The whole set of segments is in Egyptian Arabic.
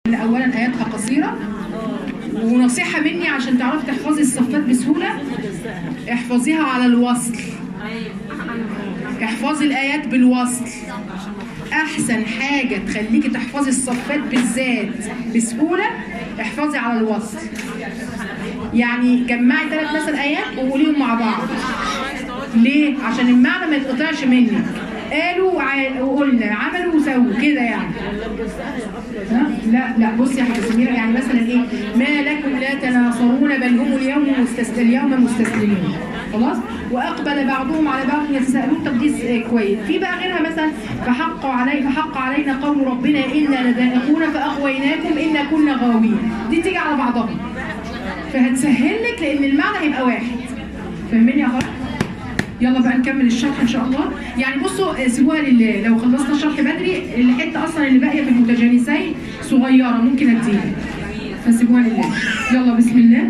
اولا اياتها قصيره ونصيحه مني عشان تعرفي تحفظي الصفات بسهوله احفظيها على الوصل احفظي الايات بالوصل احسن حاجه تخليكي تحفظي الصفات بالذات بسهوله احفظي على الوصل يعني جمعي ثلاث مثل ايات وقوليهم مع بعض ليه عشان المعنى ما يتقطعش منك قالوا وع- وقلنا عملوا وسووا كده يعني ها؟ لا لا بصي يا حبيبتي سميرة يعني مثلا ايه ما لكم لا تناصرون بل هم اليوم مستس... اليوم مستسلمون خلاص واقبل بعضهم على بعض يتساءلون طب دي س- كويس في بقى غيرها مثلا فحق علي فحق علينا قول ربنا انا لذائقون فاغويناكم انا كنا غاوين دي تيجي على بعضها فهتسهل لك لان المعنى هيبقى واحد فاهمين يا اخوات يلا بقى نكمل الشرح ان شاء الله يعني بصوا سيبوها لله لو خلصنا الشرح بدري الحته اصلا اللي باقيه في المتجانسين صغيره ممكن اديها فسيبوها لله يلا بسم الله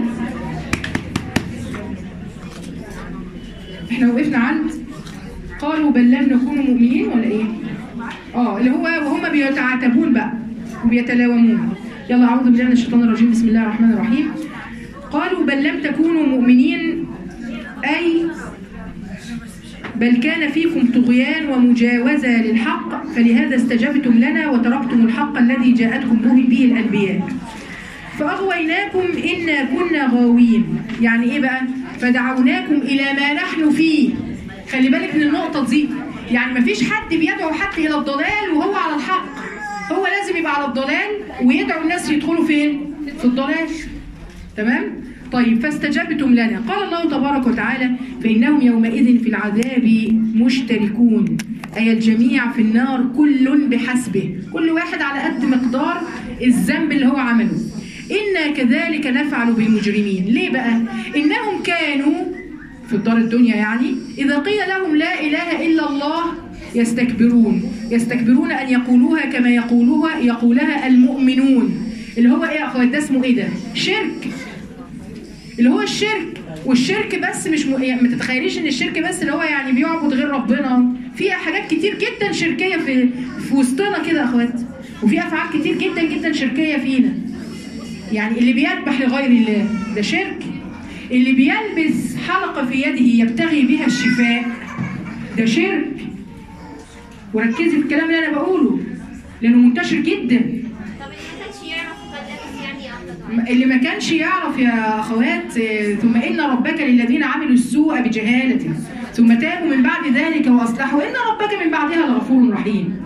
احنا وقفنا عند قالوا بل لم نكون مؤمنين ولا ايه اه اللي هو وهم بيتعاتبون بقى وبيتلاومون يلا اعوذ بالله من الشيطان الرجيم بسم الله الرحمن الرحيم قالوا بل لم تكونوا مؤمنين اي بل كان فيكم طغيان ومجاوزة للحق فلهذا استجبتم لنا وتركتم الحق الذي جاءتكم به به الأنبياء فأغويناكم إنا كنا غاوين يعني إيه بقى فدعوناكم إلى ما نحن فيه خلي بالك من النقطة دي يعني مفيش حد بيدعو حد إلى الضلال وهو على الحق هو لازم يبقى على الضلال ويدعو الناس يدخلوا فين في الضلال تمام طيب فاستجبتم لنا قال الله تبارك وتعالى فإنهم يومئذ في العذاب مشتركون أي الجميع في النار كل بحسبه كل واحد على قد مقدار الذنب اللي هو عمله إنا كذلك نفعل بالمجرمين ليه بقى إنهم كانوا في الدار الدنيا يعني إذا قيل لهم لا إله إلا الله يستكبرون يستكبرون أن يقولوها كما يقولوها يقولها المؤمنون اللي هو إيه يا أخوات ده اسمه إيه ده شرك اللي هو الشرك والشرك بس مش م... يعني ما تتخيليش ان الشرك بس اللي هو يعني بيعبد غير ربنا في حاجات كتير جدا شركيه في في وسطنا كده يا اخوات وفي افعال كتير جدا جدا شركيه فينا يعني اللي بيذبح لغير الله ده شرك اللي بيلبس حلقه في يده يبتغي بها الشفاء ده شرك وركزي في الكلام اللي انا بقوله لانه منتشر جدا طب اللي ما كانش يعرف فلابس يعني اخضر اللي ما كانش يعرف يا اخوات آه، ثم ان ربك للذين عملوا السوء بجهاله ثم تابوا من بعد ذلك واصلحوا ان ربك من بعدها لغفور رحيم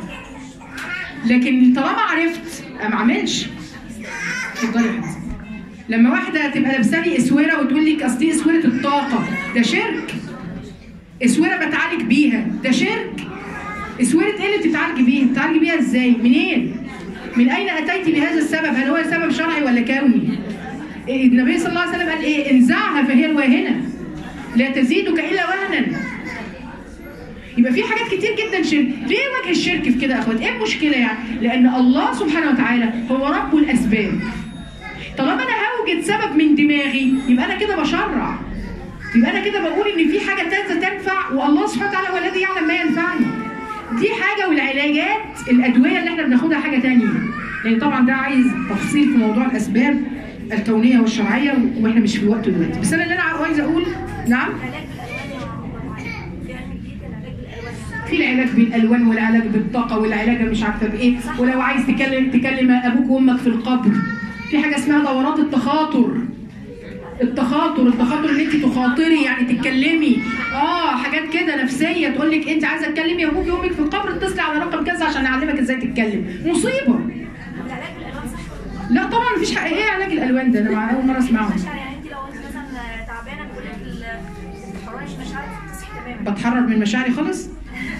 لكن طالما عرفت ما عملش اتفضلي يا حبيبتي لما واحده تبقى لابسه لي اسوره وتقول لك اصل دي اسوره الطاقه ده شرك اسوره بتعالج بيها ده شرك اسوره ايه اللي بتتعالجي بيها بتتعالجي بيها ازاي منين من اين اتيت بهذا السبب هل هو سبب شرعي ولا كوني إيه النبي صلى الله عليه وسلم قال ايه انزعها فهي الواهنه لا تزيدك الا وهنا يبقى في حاجات كتير جدا شرك ليه وجه الشرك في كده يا اخوات ايه المشكله يعني لان الله سبحانه وتعالى هو رب الاسباب طالما انا هوجد سبب من دماغي يبقى انا كده بشرع يبقى انا كده بقول ان في حاجه تنزل تنفع والله سبحانه وتعالى هو الذي يعلم ما ينفعني دي حاجه والعلاجات الادويه اللي احنا بناخدها حاجه تانية لان طبعا ده عايز تفصيل في موضوع الاسباب الكونيه والشرعيه واحنا مش في الوقت دلوقتي بس انا اللي انا عايزه اقول نعم في العلاج بالالوان والعلاج بالطاقه والعلاج مش عارفه بايه ولو عايز تكلم تكلم ابوك وامك في القبر في حاجه اسمها دورات التخاطر التخاطر التخاطر ان انت تخاطري يعني تتكلمي اه حاجات كده نفسيه تقول لك انت عايزه تكلمي ابوك وامك في القبر اتصلي على رقم كذا عشان اعلمك ازاي تتكلم مصيبه العلاج بالالوان صح لا طبعا مفيش حق ايه علاج الالوان ده انا مع اول مره اسمعه مشاعر يعني انت لو انت مثلا تعبانه بيقول لك ال- تحرريش مشاعرك تصحي تماما بتحرر من مشاعري خالص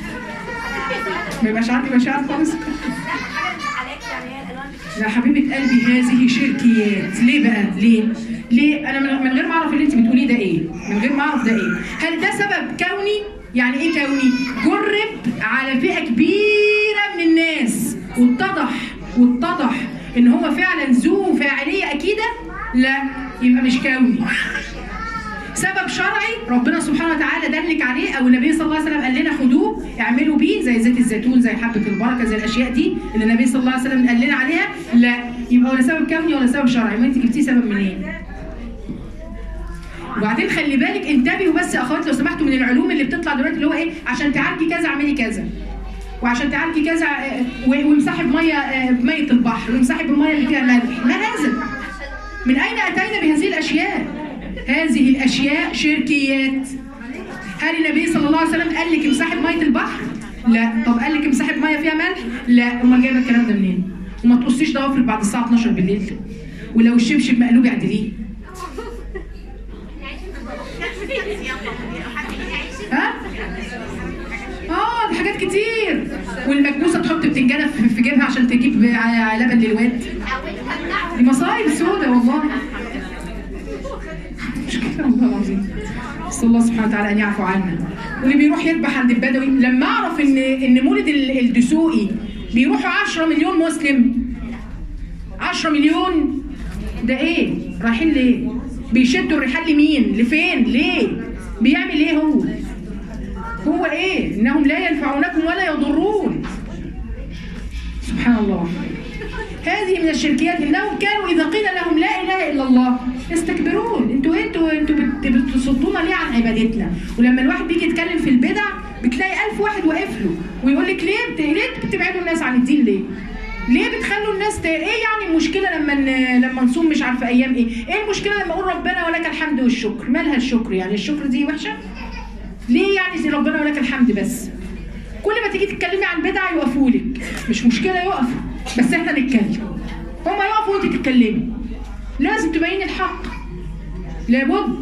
ما يبقاش عندي مشاعر خالص لا حاجه مش عليك يعني هي الالوان بتكشف يا حبيبه قلبي هذه شركيات ليه بقى ليه ليه انا من من غير ما اعرف اللي انت بتقوليه ده ايه من غير ما اعرف ده ايه هل ده سبب كوني يعني ايه كوني جرب على فئه كبيره من الناس واتضح واتضح ان هو فعلا ذو فاعليه اكيده لا يبقى مش كوني سبب شرعي ربنا سبحانه وتعالى دلك عليه او النبي صلى الله عليه وسلم قال لنا خدوه اعملوا بيه زي زيت الزيتون زي حبه البركه زي الاشياء دي اللي النبي صلى الله عليه وسلم قال لنا عليها لا يبقى ولا سبب كوني ولا سبب شرعي ما انت جبتيه سبب منين وبعدين خلي بالك انتبهوا بس يا اخوات لو سمحتوا من العلوم اللي بتطلع دلوقتي اللي هو ايه عشان تعالجي كذا اعملي كذا وعشان تعالجي كذا آه، و- وامسحي بميه آه، بميه البحر وامسحي بالميه اللي فيها ملح ما هذا من اين اتينا بهذه الاشياء هذه الاشياء شركيات هل النبي صلى الله عليه وسلم قال لك امسحي بميه البحر لا طب قال لك امسحي بميه فيها ملح لا امال جايبه الكلام ده منين وما تقصيش ضوافرك بعد الساعه 12 بالليل ولو الشبشب مقلوب اعدليه ها اه دي حاجات كتير والمكبوسه تحط بتنجانه في في جيبها عشان تجيب ع- لبن للواد دي مصايب سودة والله مش كده والله العظيم نسال الله سبحانه وتعالى ان يعفو عنا واللي بيروح يذبح عند البدوي لما اعرف ان ان مولد ال- الدسوقي بيروحوا 10 مليون مسلم 10 مليون ده ايه رايحين ليه بيشدوا الرحال لمين لفين ليه بيعمل ايه هو هو ايه انهم لا ينفعونكم ولا يضرون سبحان الله هذه من الشركيات انهم كانوا اذا قيل لهم لا اله الا الله يستكبرون انتوا إيه؟ انتوا انتوا بت- بتصدونا ليه عن عبادتنا ولما الواحد بيجي يتكلم في البدع بتلاقي ألف واحد واقف له ويقول لك ليه بت... ليه بتبعدوا الناس عن الدين ليه ليه بتخلوا الناس ت... ايه يعني المشكله لما ن... لما نصوم مش عارفه ايام ايه ايه المشكله لما اقول ربنا ولك الحمد والشكر مالها الشكر يعني الشكر دي وحشه ليه يعني زي ربنا ولك الحمد بس كل ما تيجي تتكلمي عن بدعه يقفوا لك مش مشكله يقفوا بس احنا نتكلم هما يقفوا وانت تتكلمي لازم تبين الحق لابد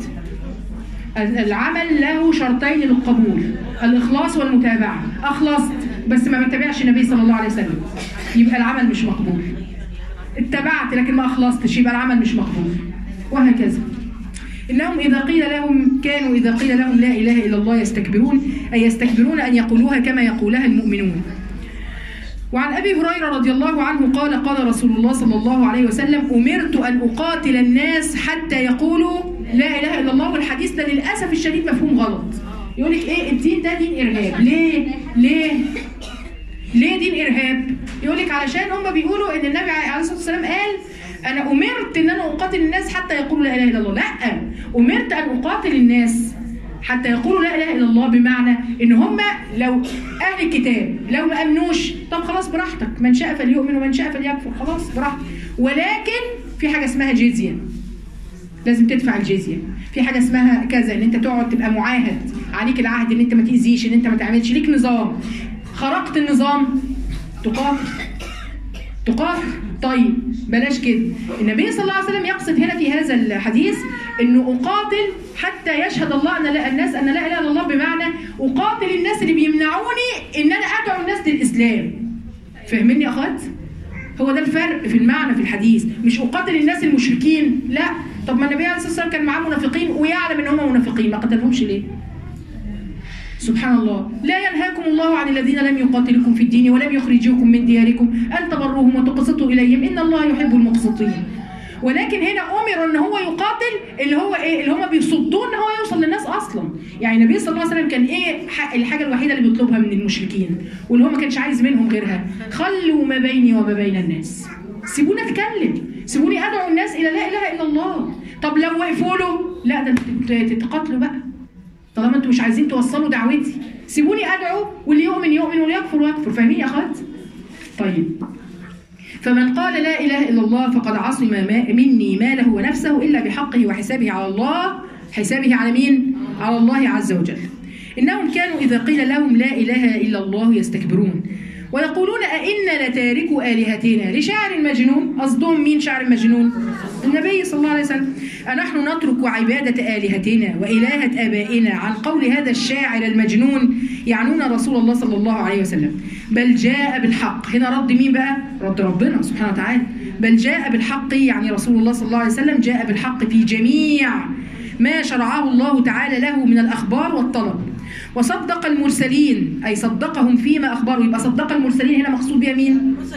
العمل له شرطين للقبول الاخلاص والمتابعه اخلصت بس ما بتابعش النبي صلى الله عليه وسلم يبقى العمل مش مقبول اتبعت لكن ما اخلصتش يبقى العمل مش مقبول وهكذا إنهم إذا قيل لهم كانوا إذا قيل لهم لا إله إلا الله يستكبرون أي يستكبرون أن يقولوها كما يقولها المؤمنون وعن أبي هريرة رضي الله عنه قال قال رسول الله صلى الله عليه وسلم أمرت أن أقاتل الناس حتى يقولوا لا إله إلا الله والحديث ده للأسف الشديد مفهوم غلط يقول لك إيه الدين ده دين إرهاب ليه؟ ليه؟ ليه دين إرهاب؟ يقول لك علشان هم بيقولوا إن النبي عليه الصلاة والسلام قال أنا أمرت إن أنا أقاتل الناس حتى يقولوا لا إله إلا الله، لأ أمرت أن أقاتل الناس حتى يقولوا لا اله الا الله بمعنى ان هم لو اهل الكتاب لو ما امنوش طب خلاص براحتك من شاء فليؤمن ومن شاء فليكفر خلاص براحتك ولكن في حاجه اسمها جزيه لازم تدفع الجزيه في حاجه اسمها كذا ان انت تقعد تبقى معاهد عليك العهد ان انت ما تاذيش ان انت ما تعملش ليك نظام خرقت النظام تقاتل تقاتل طيب بلاش كده النبي صلى الله عليه وسلم يقصد هنا في هذا الحديث انه اقاتل حتى يشهد الله ان لا الناس ان لا اله الا الله بمعنى اقاتل الناس اللي بيمنعوني ان انا ادعو الناس للاسلام فاهميني يا اخوات هو ده الفرق في المعنى في الحديث مش اقاتل الناس المشركين لا طب ما النبي عليه الصلاه والسلام كان معاه منافقين ويعلم ان هم منافقين ما قتلهمش ليه سبحان الله لا ينهاكم الله عن الذين لم يقاتلكم في الدين ولم يخرجوكم من دياركم أن تبروهم وتقسطوا إليهم إن الله يحب المقسطين ولكن هنا أمر إن هو يقاتل اللي هو إيه اللي هم بيصدون إن هو يوصل للناس أصلا يعني النبي صلى الله عليه وسلم كان إيه ح- الحاجة الوحيدة اللي بيطلبها من المشركين واللي هو ما كانش عايز منهم غيرها خلوا ما بيني وما بين الناس سيبوني أتكلم سيبوني أدعو الناس إلى لا إله إلا الله طب لو وقفوا له لا ده انتوا تتقاتلوا بقى طالما انتوا مش عايزين توصلوا دعوتي سيبوني ادعو واللي يؤمن يؤمن واللي يكفر يكفر فاهمين يا اخوات؟ طيب فمن قال لا اله الا الله فقد عصم ما مني ماله ونفسه الا بحقه وحسابه على الله حسابه على مين؟ على الله عز وجل. انهم كانوا اذا قيل لهم لا اله الا الله يستكبرون ويقولون أئنا لتاركو آلهتنا لشاعر مجنون قصدهم مين شاعر مجنون النبي صلى الله عليه وسلم أنحن نترك عبادة آلهتنا وإلهة آبائنا عن قول هذا الشاعر المجنون يعنون رسول الله صلى الله عليه وسلم بل جاء بالحق هنا رد مين بقى رد ربنا سبحانه وتعالى بل جاء بالحق يعني رسول الله صلى الله عليه وسلم جاء بالحق في جميع ما شرعه الله تعالى له من الأخبار والطلب وصدق المرسلين أي صدقهم فيما أخبروا يبقى صدق المرسلين هنا مقصود بها مين؟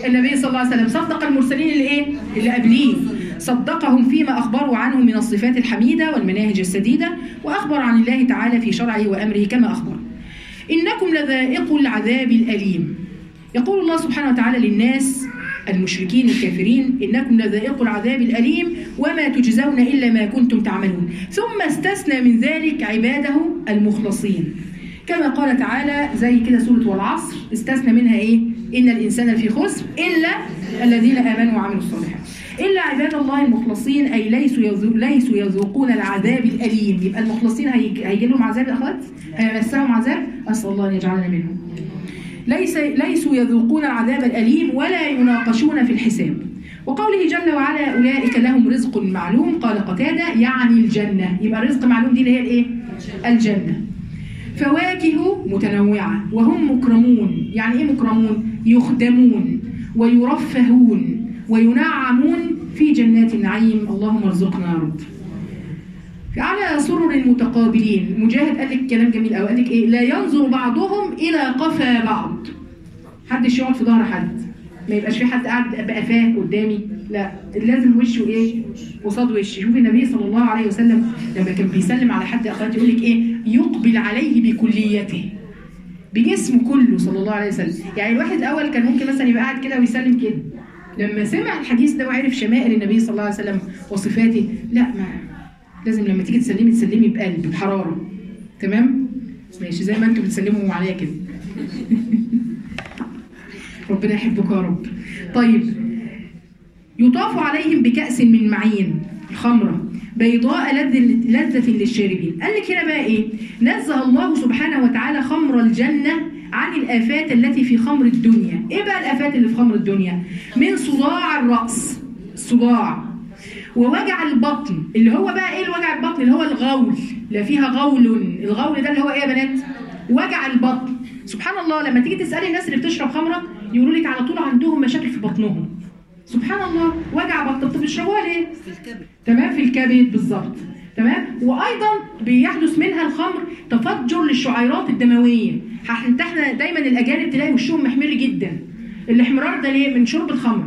النبي صلى الله عليه وسلم صدق المرسلين اللي ايه اللي قبليه صدقهم فيما اخبروا عنه من الصفات الحميده والمناهج السديده واخبر عن الله تعالى في شرعه وامره كما اخبر انكم لذائق العذاب الاليم يقول الله سبحانه وتعالى للناس المشركين الكافرين انكم لذائق العذاب الاليم وما تجزون الا ما كنتم تعملون ثم استثنى من ذلك عباده المخلصين كما قال تعالى زي كده سوره والعصر استثنى منها ايه ان الانسان لفي خسر الا الذين امنوا وعملوا الصالحات الا عباد الله المخلصين اي ليسوا يذو- ليسوا يذوقون العذاب الاليم يبقى المخلصين هيجي هيجي لهم عذاب يا اخوات هيمسهم عذاب اسال الله ان يجعلنا منهم ليس ليسوا يذوقون العذاب الأليم ولا يناقشون في الحساب وقوله جل وعلا أولئك لهم رزق معلوم قال قتادة يعني الجنة يبقى الرزق معلوم دي اللي هي الإيه؟ الجنة فواكه متنوعة وهم مكرمون يعني إيه مكرمون؟ يخدمون ويرفهون وينعمون في جنات النعيم اللهم ارزقنا يا رب على سرر متقابلين مجاهد قال لك كلام جميل قوي قال لك ايه لا ينظر بعضهم الى قفا بعض حدش يقعد في ظهر حد ما يبقاش في حد قاعد بقفاه قدامي لا لازم وشه ايه قصاد وشي شوفي النبي صلى الله عليه وسلم لما كان بيسلم على حد اخواتي يقول لك ايه يقبل عليه بكليته بجسمه كله صلى الله عليه وسلم يعني الواحد الاول كان ممكن مثلا يبقى قاعد كده ويسلم كده لما سمع الحديث ده وعرف شمائل النبي صلى الله عليه وسلم وصفاته لا ما لازم لما تيجي تسلمي تسلمي بقلب بحراره تمام ماشي زي ما انتم بتسلموا عليا كده ربنا يحبك يا رب طيب يطاف عليهم بكأس من معين خمرة بيضاء لذ- لذة للشاربين قال لك هنا بقى ايه نزه الله سبحانه وتعالى خمر الجنة عن الآفات التي في خمر الدنيا ايه بقى الآفات اللي في خمر الدنيا من صداع الرأس صداع ووجع البطن اللي هو بقى ايه الوجع البطن اللي هو الغول لا فيها غول الغول ده اللي هو ايه يا بنات وجع البطن سبحان الله لما تيجي تسالي الناس اللي بتشرب خمره يقولوا لك على طول عندهم مشاكل في بطنهم سبحان الله وجع بطن طب بيشربوها ليه في الكبد تمام في الكبد بالظبط تمام وايضا بيحدث منها الخمر تفجر للشعيرات الدمويه حتى احنا دايما الاجانب تلاقي وشهم محمر جدا الاحمرار ده ليه من شرب الخمر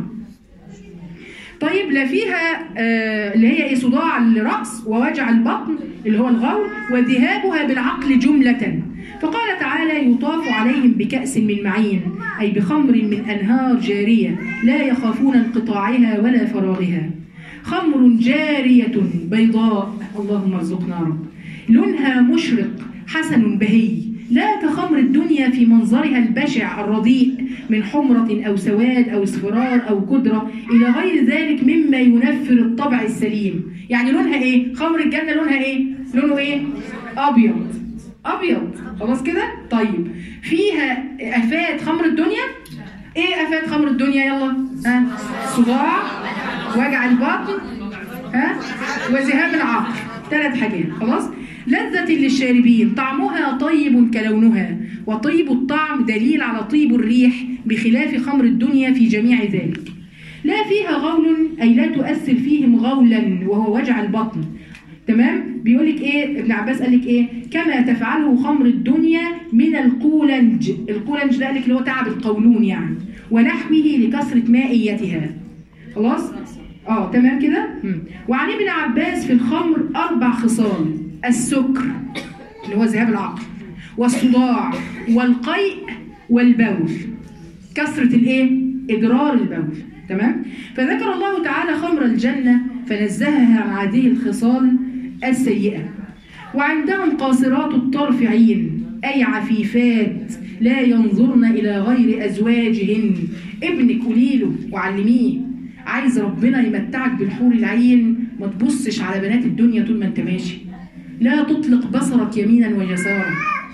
طيب لا فيها آه اللي هي ايه صداع الراس ووجع البطن اللي هو الغول وذهابها بالعقل جمله فقال تعالى يطاف عليهم بكأس من معين أي بخمر من أنهار جارية لا يخافون انقطاعها ولا فراغها خمر جارية بيضاء اللهم ارزقنا يا رب لونها مشرق حسن بهي لا كخمر الدنيا في منظرها البشع الرديء من حمرة أو سواد أو اصفرار أو كدرة إلى غير ذلك مما ينفر الطبع السليم يعني لونها إيه؟ خمر الجنة لونها إيه؟ لونه إيه؟ أبيض أبيض خلاص كده؟ طيب فيها آفات خمر الدنيا؟ إيه آفات خمر الدنيا يلا؟ ها؟ صداع وجع البطن ها وذهاب العقل ثلاث حاجات خلاص لذة للشاربين طعمها طيب كلونها وطيب الطعم دليل على طيب الريح بخلاف خمر الدنيا في جميع ذلك لا فيها غول أي لا تؤثر فيهم غولا وهو وجع البطن تمام بيقول لك ايه ابن عباس قال لك ايه كما تفعله خمر الدنيا من القولنج القولنج ده قال لك اللي هو تعب القولون يعني ونحوه لكثرة مائيتها خلاص اه تمام كده مم. وعن ابن عباس في الخمر اربع خصال السكر اللي هو ذهاب العقل والصداع والقيء والبول كثرة الايه ادرار البول تمام فذكر الله تعالى خمر الجنة فنزهها عن هذه الخصال السيئة وعندهم قاصرات الطرف عين أي عفيفات لا ينظرن إلى غير أزواجهن ابنك قوليله وعلميه عايز ربنا يمتعك بالحور العين ما تبصش على بنات الدنيا طول ما انت ماشي لا تطلق بصرك يمينا ويسارا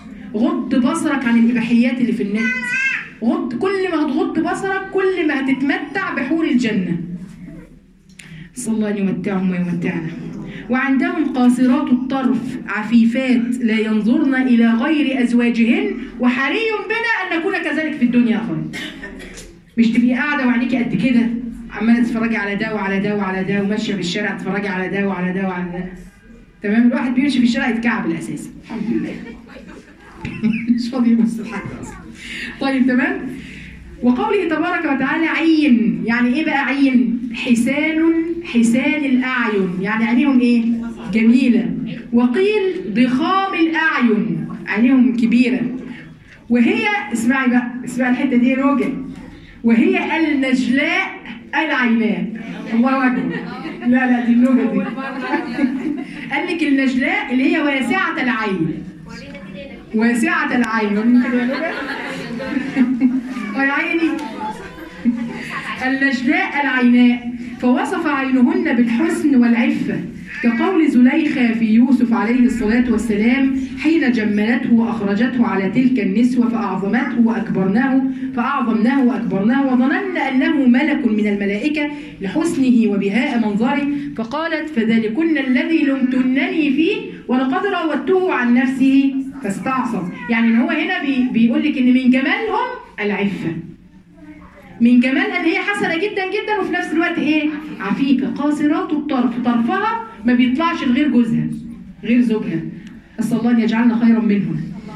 غض بصرك عن الإباحيات اللي في النت غض كل ما هتغض بصرك كل ما هتتمتع بحور الجنة صلى الله أن يمتعهم ويمتعنا وعندهم قاصرات الطرف عفيفات لا ينظرن إلى غير أزواجهن وحري بنا أن نكون كذلك في الدنيا أخرى مش تبقي قاعدة وعينيكي قد كده عمالة تتفرجي على ده وعلى ده وعلى ده وماشية في الشارع تتفرجي على ده وعلى ده وعلى ده تمام الواحد بيمشي في الشارع يتكعبل أساسا الحمد لله مش فاضي يبص لحد أصلا طيب تمام وقوله تبارك وتعالى عين يعني ايه بقى عين حسان حسان الاعين يعني عينيهم ايه جميله وقيل ضخام الاعين عينيهم كبيره وهي اسمعي بقى اسمعي الحته دي روجه وهي النجلاء العيناء الله اكبر لا لا دي اللغه دي قال لك النجلاء اللي هي واسعه العين واسعه العين وريني كده يا لغه يا عيني النجلاء العيناء فوصف عينهن بالحسن والعفة كقول زليخة في يوسف عليه الصلاة والسلام حين جملته وأخرجته على تلك النسوة فأعظمته وأكبرناه فأعظمناه وأكبرناه وظنن أنه ملك من الملائكة لحسنه وبهاء منظره فقالت فذلكن الذي لمتنني فيه ولقد راودته عن نفسه فاستعصم يعني إن هو هنا بي بيقول لك إن من جمالهم العفة من جمال ان هي حسنه جدا جدا وفي نفس الوقت ايه عفيفه قاصرات الطرف طرفها ما بيطلعش لغير جوزها غير زوجها اسال الله ان يجعلنا خيرا منهم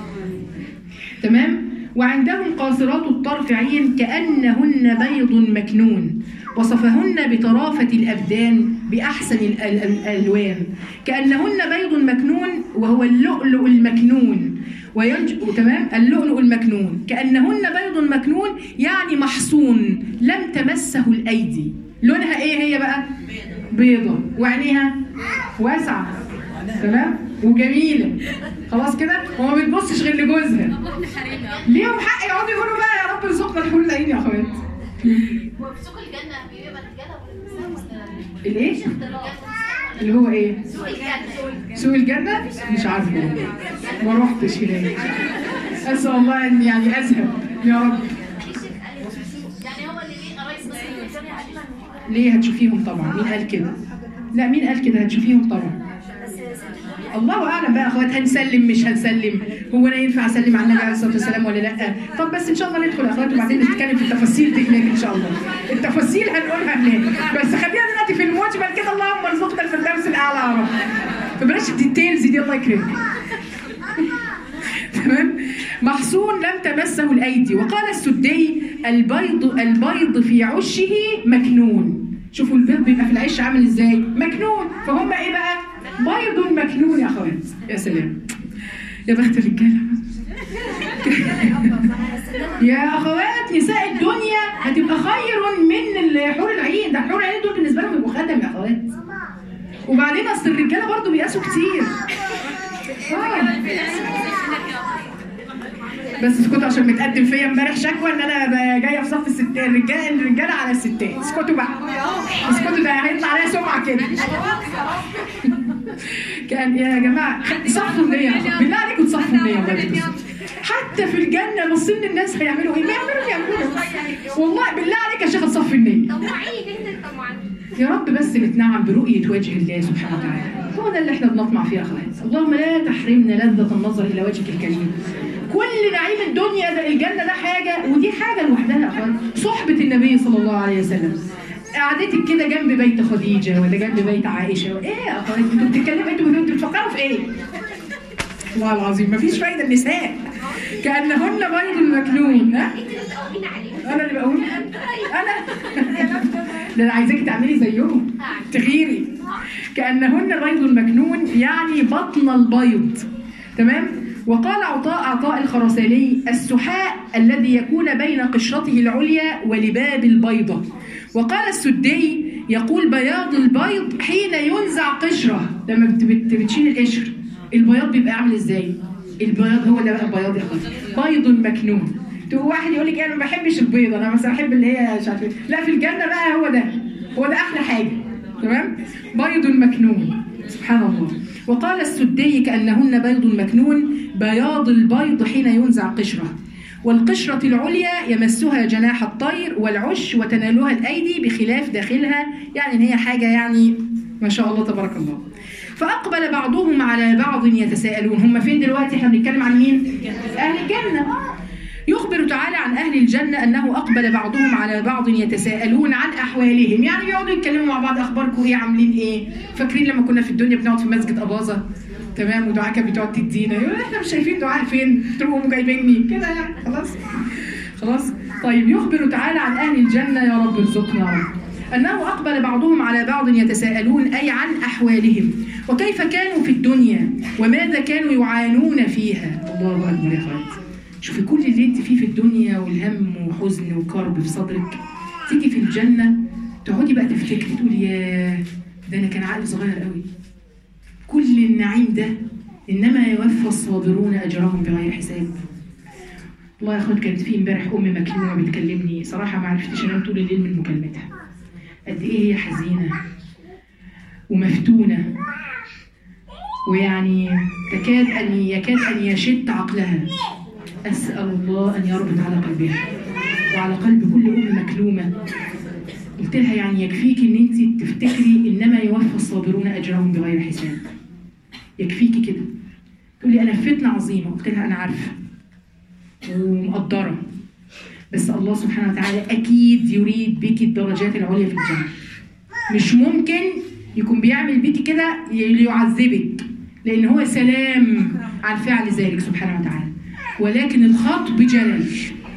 تمام وعندهم قاصرات الطرف عين كانهن بيض مكنون وصفهن بطرافة الأبدان بأحسن ال- ال- الألوان كأنهن بيض مكنون وهو اللؤلؤ المكنون وينج... تمام اللؤلؤ المكنون كأنهن بيض مكنون يعني محصون لم تمسه الأيدي لونها إيه هي بقى؟ بيضة وعينيها واسعة تمام وجميلة خلاص كده وما بتبصش غير لجوزها ليهم حق يقعدوا يقولوا بقى يا رب ارزقنا الحور العين يا اخوات وفي سوق الجنة بيبقى الرجالة والنساء ولا الايه؟ الجنة اللي هو ايه؟ سوق الجنة سوق الجنة؟ مش عارفة ما روحتش هناك أسأل الله أن يعني أذهب يا رب يعني هو اللي ليه قرايب نصيب الدنيا عجيبة ليه هتشوفيهم طبعا مين قال كده؟ لا مين قال كده هتشوفيهم طبعا بس ست الدنيا الله اعلم بقى يا اخوات هنسلم مش هنسلم هو انا ينفع اسلم على النبي عليه الصلاه والسلام ولا لا طب بس ان شاء الله ندخل يا اخوات وبعدين نتكلم في التفاصيل دي هناك ان شاء الله التفاصيل هنقولها هناك بس خلينا دلوقتي في المجمل كده اللهم ارزقنا الفردوس الاعلى يا رب فبلاش الديتيلز دي الله يكرمك تمام محصون لم تمسه الايدي وقال السدي البيض البيض في عشه مكنون شوفوا البيض بيبقى في العش عامل ازاي مكنون فهم ايه بقى بيض مكنون يا اخوات يا سلام يا بخت الرجاله يا اخوات نساء الدنيا هتبقى خير من الحور العين ده الحور العين دول بالنسبه لهم يبقوا خدم يا اخوات وبعدين اصل الرجاله برضو بيقاسوا كتير آه. بس اسكتوا عشان متقدم فيا امبارح شكوى ان انا ب- جايه في صف الستات الرجاله الرجاله على الستات اسكتوا بقى اسكتوا ده هيطلع عليا سمعه كده كان يا جماعه صفوا النيه بالله عليكم تصفوا النيه والله بتصفوا. حتى في الجنه نصين الناس هيعملوا ايه؟ ما يعملوا يعملوا والله بالله عليك يا شيخ صفي النيه طمعيني جدا طمعيني يا رب بس نتنعم برؤية وجه الله سبحانه وتعالى هو ده اللي احنا بنطمع فيه يا اخوات اللهم لا تحرمنا لذة النظر إلى وجهك الكريم كل نعيم الدنيا ده الجنة ده حاجة ودي حاجة لوحدها يا اخوات صحبة النبي صلى الله عليه وسلم قعدتك كده جنب بيت خديجة ولا جنب بيت عائشة ايه يا اخوات انتوا بتتكلموا انتوا انتوا بتفكروا في ايه؟ والله العظيم مفيش فايدة النساء كأنهن بيض مكنون ها؟ انت اللي بتقومين عليه انا اللي بقول انا ده انا عايزاكي تعملي زيهم تغيري كانهن بيض مكنون يعني بطن البيض تمام وقال عطاء عطاء الخرساني السحاء الذي يكون بين قشرته العليا ولباب البيضة وقال السدي يقول بياض البيض حين ينزع قشرة لما بت- بت- بتشيل القشر البياض بيبقى عامل ازاي البياض هو اللي بقى البياض يا اخواتي بيض مكنون تقول واحد يقول لك انا ما بحبش البيض انا مثلا بحب اللي هي مش عارف إيه. لا في الجنه بقى هو ده هو ده احلى حاجه تمام بيض مكنون سبحان الله وقال السدي كانهن بيض مكنون بياض البيض حين ينزع قشره والقشرة العليا يمسها جناح الطير والعش وتنالها الأيدي بخلاف داخلها يعني إن هي حاجة يعني ما شاء الله تبارك الله فأقبل بعضهم على بعض يتساءلون هم فين دلوقتي احنا بنتكلم عن مين أهل الجنة يخبر تعالى عن أهل الجنة أنه أقبل بعضهم على بعض يتساءلون عن أحوالهم يعني يقعدوا يتكلموا مع بعض أخباركم إيه عاملين إيه فاكرين لما كنا في الدنيا بنقعد في مسجد أباظة تمام ودعاء كانت بتقعد تدينا يقول احنا مش شايفين دعاء فين تروحوا جايبيني كده يعني خلاص خلاص طيب يخبر تعالى عن أهل الجنة يا رب ارزقنا يا رب أنه أقبل بعضهم على بعض يتساءلون أي عن أحوالهم وكيف كانوا في الدنيا وماذا كانوا يعانون فيها الله أكبر يا أخوات شوفي كل اللي انت فيه في الدنيا والهم وحزن وكرب في صدرك تيجي في الجنة تقعدي بقى تفتكري تقولي ياه ده أنا كان عقلي صغير قوي كل النعيم ده إنما يوفى الصابرون أجرهم بغير حساب والله يا اخوات كانت في امبارح ام مكلومه بتكلمني صراحه ما عرفتش انام طول الليل من مكالمتها قد ايه هي حزينه ومفتونه ويعني تكاد ان يكاد ان يشت عقلها اسال الله ان يربط على قلبها وعلى قلب كل ام مكلومه قلت لها يعني يكفيك ان انت تفتكري انما يوفى الصابرون اجرهم بغير حساب يكفيكي كده تقول لي انا في فتنه عظيمه قلت لها انا عارفه ومقدره بس الله سبحانه وتعالى اكيد يريد بك الدرجات العليا في الجنه مش ممكن يكون بيعمل بيكي كده ليعذبك لان هو سلام عن فعل ذلك سبحانه وتعالى ولكن الخطب جلل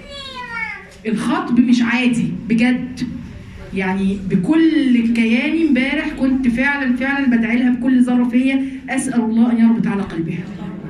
الخطب مش عادي بجد يعني بكل كياني امبارح كنت فعلا فعلا بدعي لها بكل ذره فيا اسال الله ان يربط على قلبها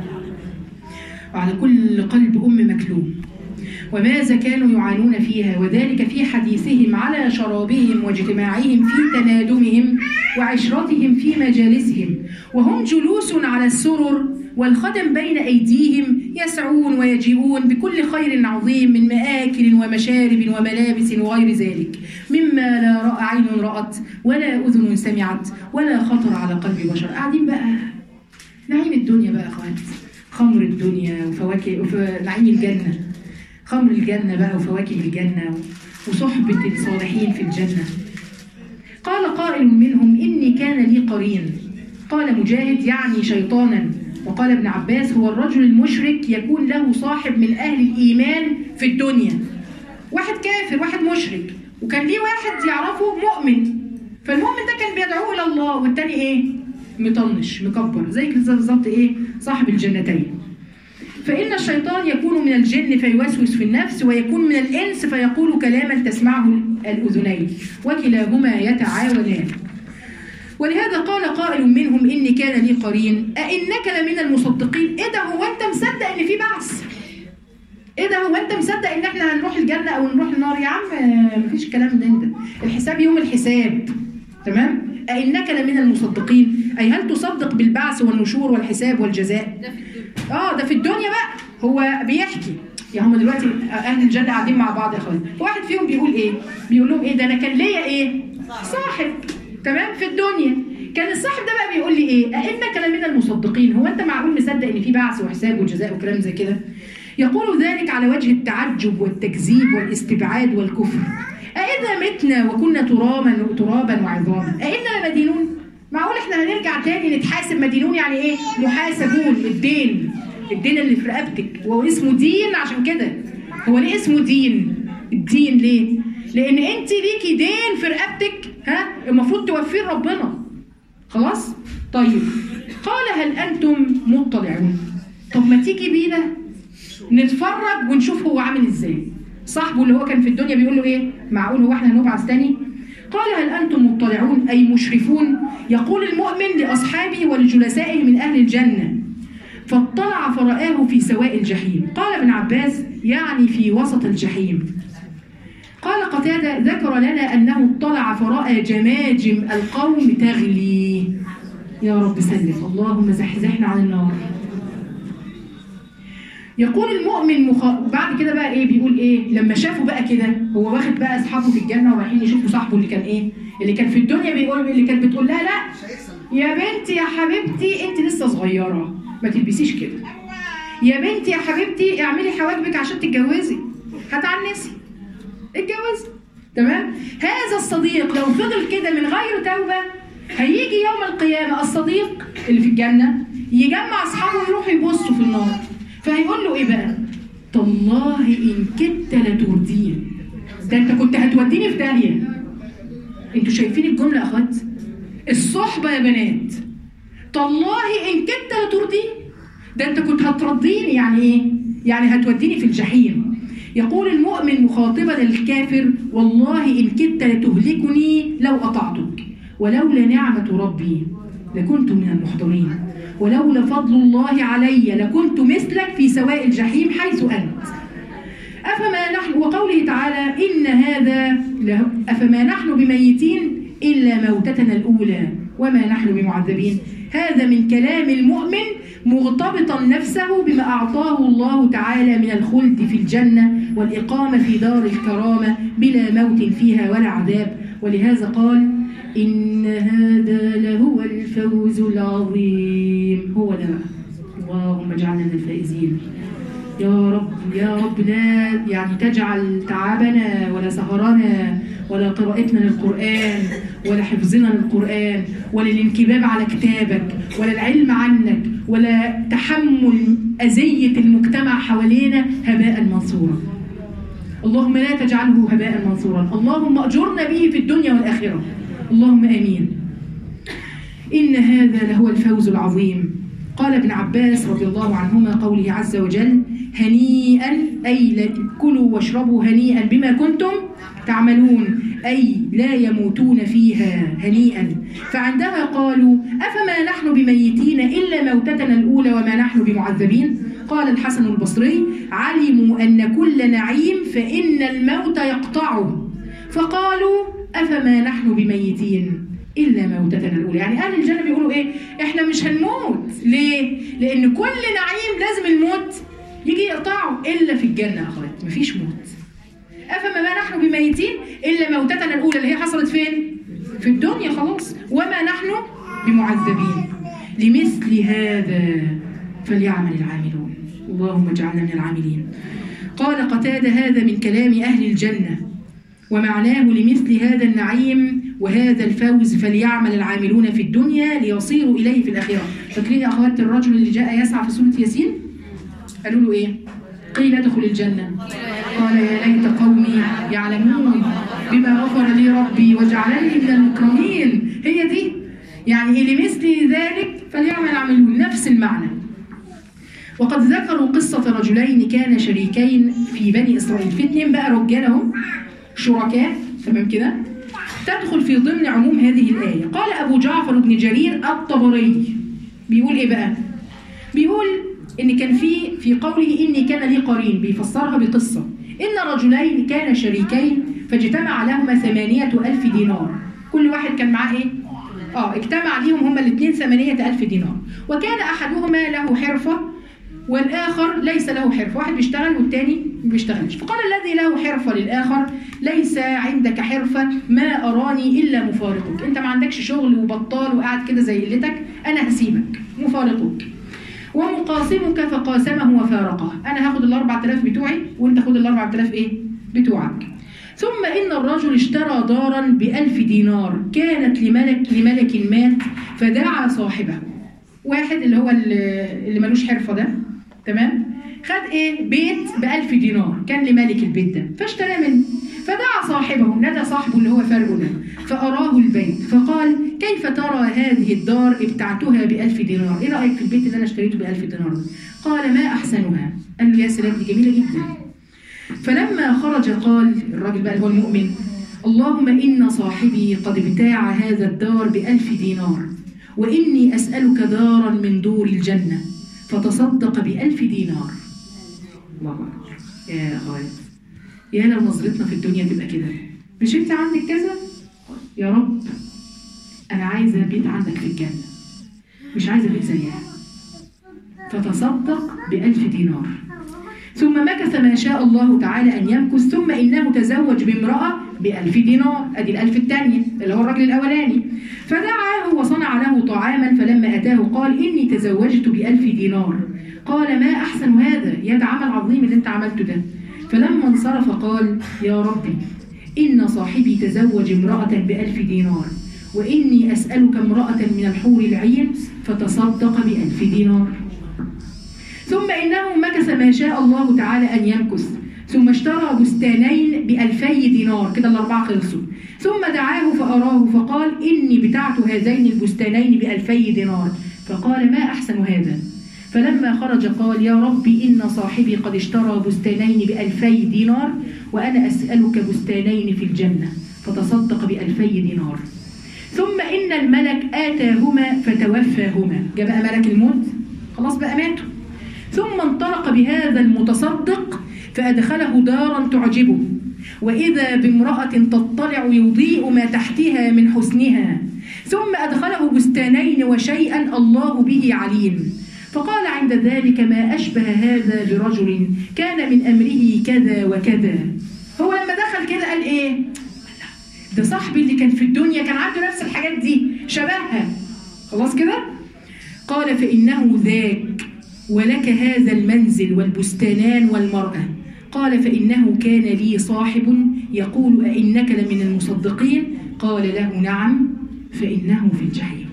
وعلى كل قلب أم مكلوم وماذا كانوا يعانون فيها وذلك في حديثهم على شرابهم واجتماعهم في تنادمهم وعشرتهم في مجالسهم وهم جلوس على السرر والخدم بين أيديهم يسعون ويجيئون بكل خير عظيم من مآكل ومشارب وملابس وغير ذلك مما لا رأى عين رأت ولا أذن سمعت ولا خطر على قلب بشر قاعدين بقى نعيم الدنيا بقى أخوات خمر الدنيا وفواكه ونعيم الجنة خمر الجنة بقى وفواكه الجنة وصحبة الصالحين في الجنة قال قائل منهم إني كان لي قرين قال مجاهد يعني شيطانا وقال ابن عباس هو الرجل المشرك يكون له صاحب من أهل الإيمان في الدنيا واحد كافر واحد مشرك وكان ليه واحد يعرفه مؤمن فالمؤمن ده كان بيدعوه إلى الله والتاني إيه مطنش مكبر زي كده بالظبط ايه صاحب الجنتين فإن الشيطان يكون من الجن فيوسوس في النفس ويكون من الإنس فيقول كلاما تسمعه الأذنين وكلاهما يتعاونان ولهذا قال قائل منهم إني كان لي قرين أئنك لمن المصدقين إيه ده هو أنت مصدق إن في بعث ايه ده هو انت مصدق ان احنا هنروح الجنه او نروح النار يا عم مفيش الكلام ده انت الحساب يوم الحساب تمام أئنك لمن المصدقين أي هل تصدق بالبعث والنشور والحساب والجزاء ده في الدنيا اه ده في الدنيا بقى هو بيحكي يا هم دلوقتي اهل الجنه قاعدين مع بعض يا اخوان واحد فيهم بيقول ايه بيقول لهم ايه ده انا كان ليا ايه صاحب تمام في الدنيا كان الصاحب ده بقى بيقول لي ايه أئنك لمن المصدقين هو انت معقول مصدق ان في بعث وحساب وجزاء وكلام زي كده يقول ذلك على وجه التعجب والتكذيب والاستبعاد والكفر أإذا متنا وكنا ترابا ترابا وعظاما أإنا لمدينون معقول احنا هنرجع تاني نتحاسب مدينون يعني ايه محاسبون الدين الدين اللي في رقبتك وهو اسمه دين عشان كده هو ليه اسمه دين الدين ليه لان انت ليكي دين في رقبتك ها المفروض توفيه ربنا خلاص طيب قال هل انتم مطلعون طب ما تيجي بينا نتفرج ونشوف هو عامل ازاي صاحبه اللي هو كان في الدنيا بيقول له ايه معقول هو احنا هنبعث تاني قال هل انتم مطلعون اي مشرفون يقول المؤمن لاصحابه ولجلسائه من اهل الجنه فاطلع فرآه في سواء الجحيم قال ابن عباس يعني في وسط الجحيم قال قتادة ذكر لنا أنه اطلع فرأى جماجم القوم تغلي يا رب سلم اللهم زحزحنا عن النار يقول المؤمن مخ... بعد كده بقى ايه بيقول ايه لما شافوا بقى كده هو واخد بقى اصحابه في الجنه ورايحين يشوفوا صاحبه اللي كان ايه اللي كان في الدنيا بيقول اللي كانت بتقول لها لا يا بنتي يا حبيبتي انت لسه صغيره ما تلبسيش كده يا بنتي يا حبيبتي اعملي حواجبك عشان تتجوزي هتعنسي اتجوزي تمام هذا الصديق لو فضل كده من غير توبه هيجي يوم القيامه الصديق اللي في الجنه يجمع اصحابه ويروحوا يبصوا في النار فهيقول له ايه بقى تالله ان كدت لتردين ده انت كنت هتوديني في داهيه انتوا شايفين الجمله يا اخوات الصحبه يا بنات تالله ان كدت لتردين ده انت كنت هترضيني يعني ايه يعني هتوديني في الجحيم يقول المؤمن مخاطبا الكافر والله إن كدت لتهلكني لو أطعتك ولولا نعمة ربي لكنت من المحضرين ولولا فضل الله علي لكنت مثلك في سواء الجحيم حيث أنت أفما نحن وقوله تعالى إن هذا له أفما نحن بميتين إلا موتتنا الأولى وما نحن بمعذبين هذا من كلام المؤمن مغتبطا نفسه بما أعطاه الله تعالى من الخلد في الجنة والإقامة في دار الكرامة بلا موت فيها ولا عذاب ولهذا قال إن هذا لهو الفوز العظيم هو ده اللهم اجعلنا من الفائزين يا رب يا رب لا يعني تجعل تعبنا ولا سهرنا ولا قراءتنا للقرآن ولا حفظنا للقرآن ولا الانكباب على كتابك ولا العلم عنك ولا تحمل أذية المجتمع حوالينا هباء منصورا اللهم لا تجعله هباء منصورا اللهم أجرنا به في الدنيا والآخرة اللهم آمين إن هذا لهو الفوز العظيم قال ابن عباس رضي الله عنهما قوله عز وجل هنيئا أي لا- كلوا واشربوا هنيئا بما كنتم تعملون أي لا يموتون فيها هنيئا فعندها قالوا أفما نحن بميتين إلا موتتنا الأولى وما نحن بمعذبين قال الحسن البصري علموا أن كل نعيم فإن الموت يقطعه فقالوا أفما نحن بميتين إلا موتتنا الأولى يعني أهل الجنة بيقولوا إيه إحنا مش هنموت ليه؟ لأن كل نعيم لازم الموت يجي يقطعه إلا في الجنة يا أخوات مفيش موت أفما ما نحن بميتين إلا موتتنا الأولى اللي هي حصلت فين؟ في الدنيا خلاص وما نحن بمعذبين لمثل هذا فليعمل العاملون اللهم اجعلنا من العاملين قال قتادة هذا من كلام أهل الجنة ومعناه لمثل هذا النعيم وهذا الفوز فليعمل العاملون في الدنيا ليصيروا إليه في الآخرة فاكرين يا أخوات الرجل اللي جاء يسعى في سورة ياسين قالوا له إيه قيل ادخل الجنة قال يا ليت قومي يعلمون بما غفر لي ربي وجعلني من المكرمين هي دي يعني لمثل ذلك فليعمل العاملون نفس المعنى وقد ذكروا قصة رجلين كان شريكين في بني إسرائيل في اتنين بقى رجال اهم شركاء تمام كده تدخل في ضمن عموم هذه الآية قال أبو جعفر بن جرير الطبري بيقول إيه بقى بيقول إن كان في في قوله إني كان لي قرين بيفسرها بقصة إن رجلين كان شريكين فاجتمع لهما ثمانية ألف دينار كل واحد كان معاه إيه اه اجتمع ليهم هما الاثنين ثمانية ألف دينار وكان أحدهما له حرفة والآخر ليس له حرفة واحد بيشتغل والتاني ما بيشتغلش فقال الذي له حرفة للآخر ليس عندك حرفة ما أراني إلا مفارقك أنت ما عندكش شغل وبطال وقاعد كده زي قلتك أنا هسيبك مفارقك ومقاسمك فقاسمه وفارقه أنا هاخد ال 4000 بتوعي وأنت خد ال 4000 إيه بتوعك ثم إن الرجل اشترى دارا بألف دينار كانت لملك لملك مات فدعا صاحبه واحد اللي هو اللي اللي ملوش حرفة ده تمام خد ايه بيت بألف دينار كان لملك البيت ده فاشترى منه فدعا صاحبه نادى صاحبه اللي هو فرقه ده فأراه البيت فقال كيف ترى هذه الدار ابتعتها بألف دينار ايه رأيك في البيت اللي انا اشتريته بألف دينار ده قال ما أحسنها قال له يا سلام دي جميلة جدا فلما خرج قال الراجل بقى اللي هو المؤمن اللهم إن صاحبي قد ابتاع هذا الدار بألف دينار وإني أسألك دارا من دور الجنة فتصدق بألف دينار الله أكبر يا غاية يا لو نظرتنا في الدنيا تبقى كده مش انت عندك كذا يا رب انا عايزه بيت عندك في الجنه مش عايزه بيت زيها فتصدق بألف دينار ثم مكث ما شاء الله تعالى أن يمكث ثم إنه تزوج بامرأة بألف دينار أدي الألف الثانية اللي هو الرجل الأولاني فدعاه وصنع له طعاما فلما أتاه قال إني تزوجت بألف دينار قال ما أحسن هذا يا ده عمل عظيم اللي أنت عملته ده فلما انصرف قال يا ربي إن صاحبي تزوج امرأة بألف دينار وإني أسألك امرأة من الحور العين فتصدق بألف دينار ثم إنه مكث ما شاء الله تعالى أن يمكث ثم اشترى بستانين بألفي دينار كده الأربعة خلصوا ثم دعاه فأراه فقال إني بتعت هذين البستانين بألفي دينار فقال ما أحسن هذا فلما خرج قال يا رب إن صاحبي قد اشترى بستانين بألفي دينار وأنا أسألك بستانين في الجنة فتصدق بألفي دينار ثم إن الملك آتاهما فتوفاهما جاء بقى ملك الموت خلاص بقى ماتوا ثم انطلق بهذا المتصدق فأدخله دارا تعجبه وإذا بامرأة تطلع يضيء ما تحتها من حسنها ثم أدخله بستانين وشيئا الله به عليم فقال عند ذلك ما أشبه هذا برجل كان من أمره كذا وكذا هو لما دخل كده قال إيه ده صاحبي اللي كان في الدنيا كان عنده نفس الحاجات دي شبهها خلاص كده قال فإنه ذاك ولك هذا المنزل والبستانان والمرأة قال فإنه كان لي صاحب يقول أئنك لمن المصدقين قال له نعم فإنه في الجحيم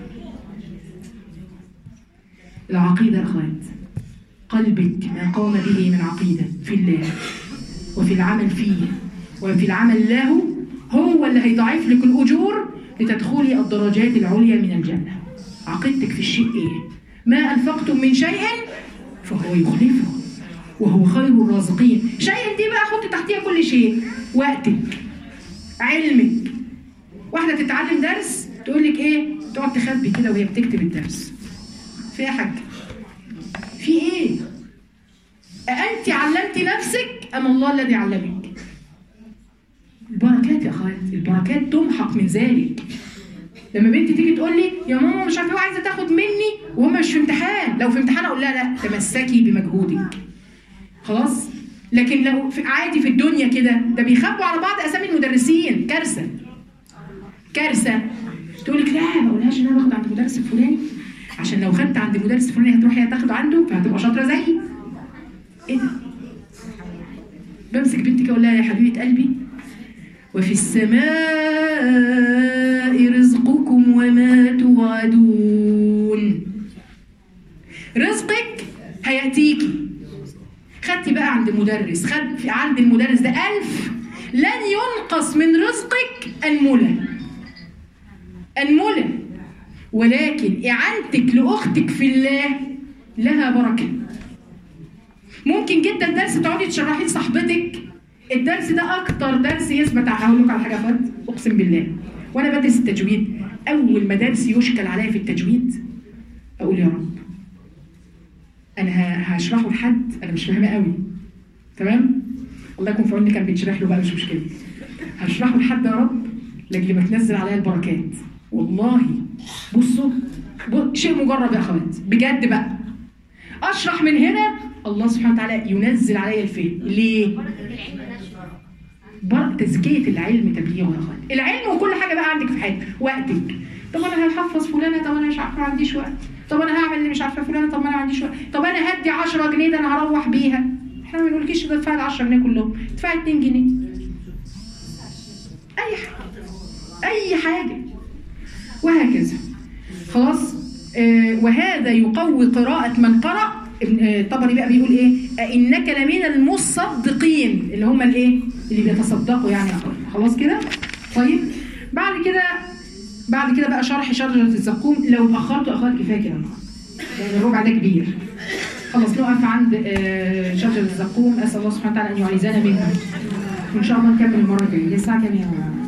العقيدة أخوات قلبك ما قام به من عقيدة في الله وفي العمل فيه وفي العمل له هو اللي هيضاعف لك الأجور لتدخلي الدرجات العليا من الجنة عقيدتك في الشيء إيه ما أنفقتم من شيء فهو يخلفه وهو خير الرازقين شيء دي بقى حط تحتيها كل شيء وقتك علمك واحدة تتعلم درس تقول لك ايه تقعد تخبي كده وهي بتكتب الدرس في ايه يا حاجة في ايه أأنت علمت نفسك أم الله الذي علمك البركات يا اخوات البركات تمحق من ذلك لما بنتي تيجي تقول لي يا ماما مش عارفه إيه عايزه تاخد مني وهم مش في امتحان لو في امتحان اقول لها لا تمسكي بمجهودك خلاص لكن لو في عادي في الدنيا كده ده بيخبوا على بعض اسامي المدرسين كارثه كارثه تقول لك لا ما اقولهاش ان انا باخد عند المدرس الفلاني عشان لو خدت عند المدرس الفلاني هتروحي تاخد عنده فهتبقى شاطره زيي ايه ده بمسك بنتي كده اقول لها يا حبيبه قلبي وفي السماء رزقكم وما توعدون رزقك هيأتيكي خدتي بقى عند مدرس خد في عند المدرس ده ألف لن ينقص من رزقك أنملة أنملة ولكن إعانتك لأختك في الله لها بركة ممكن جدا درس تقعدي تشرحي لصاحبتك الدرس ده اكتر درس يثبت هقول لكم على حاجه فات اقسم بالله وانا بدرس التجويد اول ما درس يشكل عليا في التجويد اقول يا رب انا ه- هشرحه لحد انا مش فاهمه قوي تمام الله يكون في عوني كان بيتشرح له بقى مش مشكله هشرحه لحد يا رب لاجل ما تنزل عليا البركات والله بصوا بص- شيء مجرب يا اخوات بجد بقى اشرح من هنا الله سبحانه وتعالى ينزل عليا الفهم ليه بر... تزكية العلم تبليغه يا اخوان العلم وكل حاجة بقى عندك في حياتك وقتك طب انا هحفظ فلانة طب انا مش عارفة ما عنديش وقت طب انا هعمل اللي مش عارفة فلانة طب ما انا ما عنديش وقت طب انا هدي 10 جنيه ده انا هروح بيها احنا ما بنقولكيش تدفعي ال 10 جنيه كلهم ادفعي 2 جنيه اي حاجة اي حاجة وهكذا خلاص آه وهذا يقوي قراءة من قرأ ابن- آه، طبري بقى بيقول ايه انك لمن المصدقين اللي هم الايه اللي بيتصدقوا يعني يا أخوان. خلاص كده طيب بعد كده بعد كده بقى شرح شجرة الزقوم لو اتأخرتوا أخوات كفاية كده النهارده لأن الربع ده كبير خلاص نقف عند آه، شجرة الزقوم أسأل الله سبحانه وتعالى أن يعيذنا منها وإن شاء الله نكمل المرة الجاية هي الساعة كام يا